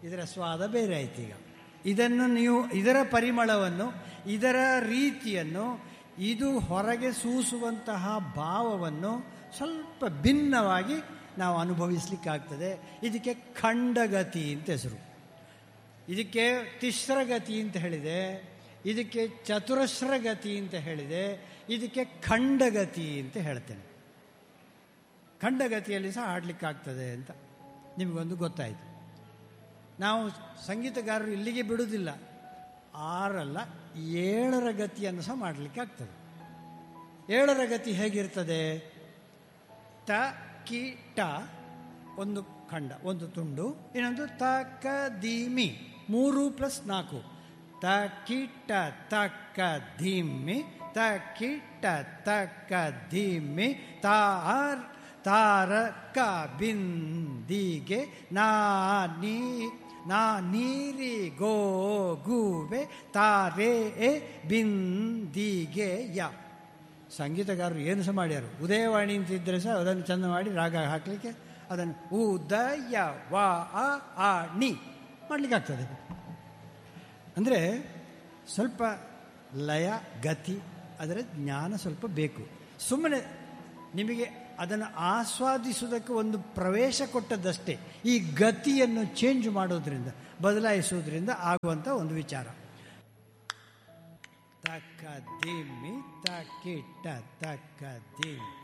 ಇದರ ಸ್ವಾದ ಬೇರೆ ಆಯ್ತು ಈಗ ಇದನ್ನು ನೀವು ಇದರ ಪರಿಮಳವನ್ನು ಇದರ ರೀತಿಯನ್ನು ಇದು ಹೊರಗೆ ಸೂಸುವಂತಹ ಭಾವವನ್ನು ಸ್ವಲ್ಪ ಭಿನ್ನವಾಗಿ ನಾವು ಅನುಭವಿಸ್ಲಿಕ್ಕಾಗ್ತದೆ ಇದಕ್ಕೆ ಖಂಡಗತಿ ಅಂತ ಹೆಸರು ಇದಕ್ಕೆ ತಿಸ್ರಗತಿ ಅಂತ ಹೇಳಿದೆ ಇದಕ್ಕೆ ಚತುರಸ್ರಗತಿ ಅಂತ ಹೇಳಿದೆ ಇದಕ್ಕೆ ಖಂಡಗತಿ ಅಂತ ಹೇಳ್ತೇನೆ ಖಂಡಗತಿಯಲ್ಲಿ ಸಹ ಹಾಡಲಿಕ್ಕಾಗ್ತದೆ ಅಂತ ನಿಮಗೊಂದು ಗೊತ್ತಾಯಿತು ನಾವು ಸಂಗೀತಗಾರರು ಇಲ್ಲಿಗೆ ಬಿಡುವುದಿಲ್ಲ ಆರಲ್ಲ ಏಳರ ಗತಿಯನ್ನು ಸಹ ಮಾಡಲಿಕ್ಕೆ ಆಗ್ತದೆ ಏಳರ ಗತಿ ಹೇಗಿರ್ತದೆ ತ ಕಿ ಟ ಒಂದು ಖಂಡ ಒಂದು ತುಂಡು ಇನ್ನೊಂದು ತ ಕ ದಿ ಮಿ ಮೂರು ಪ್ಲಸ್ ನಾಲ್ಕು ತ ಕಿಟ್ಟ ತಕ್ಕ ಧಿಮ್ಮಿ ತ ಕಿಟ್ಟ ತಕ್ಕ ಧಿಮ್ಮಿ ತಾರ್ ತಾರ ಕ ಬಿಂದಿಗೆ ನಾ ನೀ ನಾ ನೀರಿ ಗೋ ಗೂಬೆ ತಾರೆ ಎ ಬಿಂದಿಗೆ ಯ ಸಂಗೀತಗಾರರು ಏನು ಸಹ ಮಾಡ್ಯಾರು ಉದಯವಾಣಿ ಅಂತ ಇದ್ದರೆ ಸಹ ಅದನ್ನು ಚಂದ ಮಾಡಿ ರಾಗ ಹಾಕಲಿಕ್ಕೆ ಅದನ್ನು ಉದಯ ವ ಅ ಆ ನಿ ಮಾಡಲಿಕ್ಕೆ ಆಗ್ತದೆ ಅಂದರೆ ಸ್ವಲ್ಪ ಲಯ ಗತಿ ಅದರ ಜ್ಞಾನ ಸ್ವಲ್ಪ ಬೇಕು ಸುಮ್ಮನೆ ನಿಮಗೆ ಅದನ್ನು ಆಸ್ವಾದಿಸುವುದಕ್ಕೆ ಒಂದು ಪ್ರವೇಶ ಕೊಟ್ಟದ್ದಷ್ಟೇ ಈ ಗತಿಯನ್ನು ಚೇಂಜ್ ಮಾಡೋದ್ರಿಂದ ಬದಲಾಯಿಸುವುದರಿಂದ ಆಗುವಂಥ ಒಂದು ವಿಚಾರ ತಕ್ಕ ದಿಮ್ಮಿ ತಕ್ಕಿಟ್ಟ ತಕ್ಕ ದಿಮ್ಮಿ